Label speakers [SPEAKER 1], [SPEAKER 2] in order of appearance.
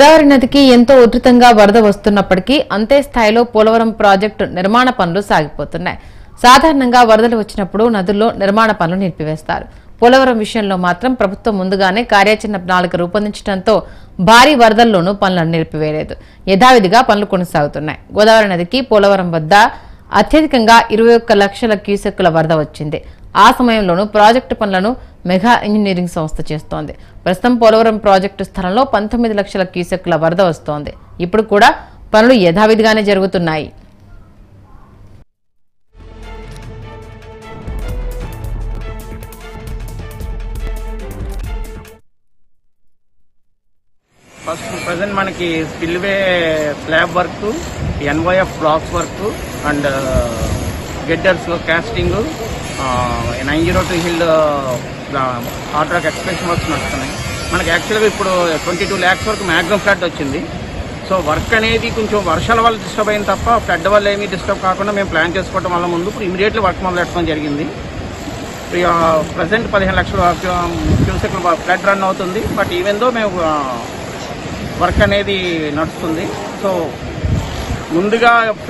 [SPEAKER 1] గోదావరి నదికి ఎంతో ఉధృతంగా వరద వస్తున్నప్పటికీ అంతే స్థాయిలో పోలవరం ప్రాజెక్టు నిర్మాణ పనులు సాగిపోతున్నాయి సాధారణంగా వరదలు వచ్చినప్పుడు నదుల్లో నిర్మాణ పనులు నిలిపివేస్తారు పోలవరం విషయంలో మాత్రం ప్రభుత్వం ముందుగానే కార్యాచరణ ప్రణాళిక రూపొందించడంతో భారీ వరదల్లోనూ పనులను నిలిపివేయలేదు యథావిధిగా పనులు కొనసాగుతున్నాయి గోదావరి నదికి పోలవరం వద్ద అత్యధికంగా ఇరవై ఒక్క లక్షల క్యూసెక్కుల వరద వచ్చింది ఆ సమయంలోనూ ప్రాజెక్టు పనులను మెగా ఇంజనీరింగ్ సంస్థ చేస్తోంది ప్రస్తుతం పోలవరం ప్రాజెక్టు స్థలంలో పంతొమ్మిది లక్షల క్యూసెక్కుల వరద వస్తోంది ఇప్పుడు కూడా పనులు యథావిధిగానే జరుగుతున్నాయి
[SPEAKER 2] ఫస్ట్ ప్రజెంట్ మనకి spillway slab work NYF blocks work and girders casting nine zero two hill hard rock expression works నడుస్తున్నాయి మనకి యాక్చువల్గా ఇప్పుడు ట్వంటీ టూ ల్యాక్స్ వరకు మ్యాక్సిమం ఫ్లడ్ వచ్చింది సో వర్క్ అనేది కొంచెం వర్షాల వల్ల డిస్టర్బ్ అయింది తప్ప ఫ్లడ్ వల్ల ఏమీ డిస్టర్బ్ కాకుండా మేము ప్లాన్ చేసుకోవడం వల్ల ముందు ఇప్పుడు ఇమీడియట్లీ వర్క్ మొదలు పెట్టడం జరిగింది ప్రజెంట్ పదిహేను లక్షల క్యూసెక్ ఫ్లడ్ రన్ అవుతుంది బట్ ఈవెన్ దో మేము వర్క్ అనేది నడుస్తుంది సో ముందుగా